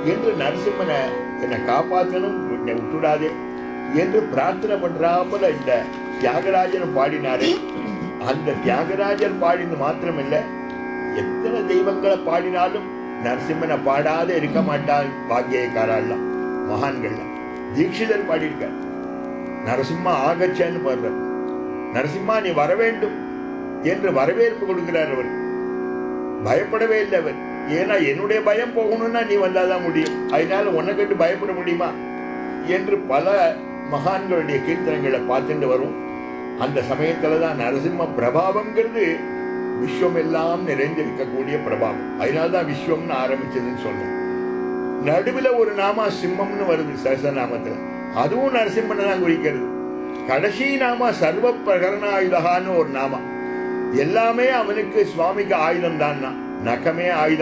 என்று நரசிம்மனை என்னை காப்பாற்றணும் என்னை விட்டுடாதே என்று பிரார்த்தனை பண்றாப்புல இந்த தியாகராஜன் பாடினாரே அந்த தியாகராஜர் பாடினது மாத்திரமில்ல எத்தனை தெய்வங்களை பாடினாலும் நரசிம்மனை பாடாத இருக்க மாட்டாள் பாக்கியக்காரெல்லாம் மகான்கள்லாம் தீட்சிதர் பாடியிருக்கார் நரசிம்மா ஆகச்சன்னு பாடுறார் நரசிம்மா நீ வர வேண்டும் என்று வரவேற்பு கொடுக்கிறார் அவர் பயப்படவே இல்லை அவர் ஏன்னா என்னுடைய பயம் போகணும்னா நீ வந்தாதான் முடியும் அதனால உன்னை கண்டு பயப்பட முடியுமா என்று பல மகான்களுடைய கீர்த்தனங்களை பார்த்துட்டு வரும் அந்த சமயத்துல தான் நரசிம்ம பிரபாவம்ங்கிறது விஸ்வம் எல்லாம் நிறைந்திருக்கக்கூடிய பிரபாவம் அதனால தான் விஸ்வம்னு ஆரம்பிச்சதுன்னு சொல்றேன் நடுவில் ஒரு நாமா சிம்மம்னு வருது சகசநாமத்துல அதுவும் நரசிம்மனை தான் குறிக்கிறது கடைசி நாமா சர்வ பிரகரணாயுதகான்னு ஒரு நாமா எல்லாமே அவனுக்கு சுவாமிக்கு ஆயுதம் தான் நகமே ஆயுதம்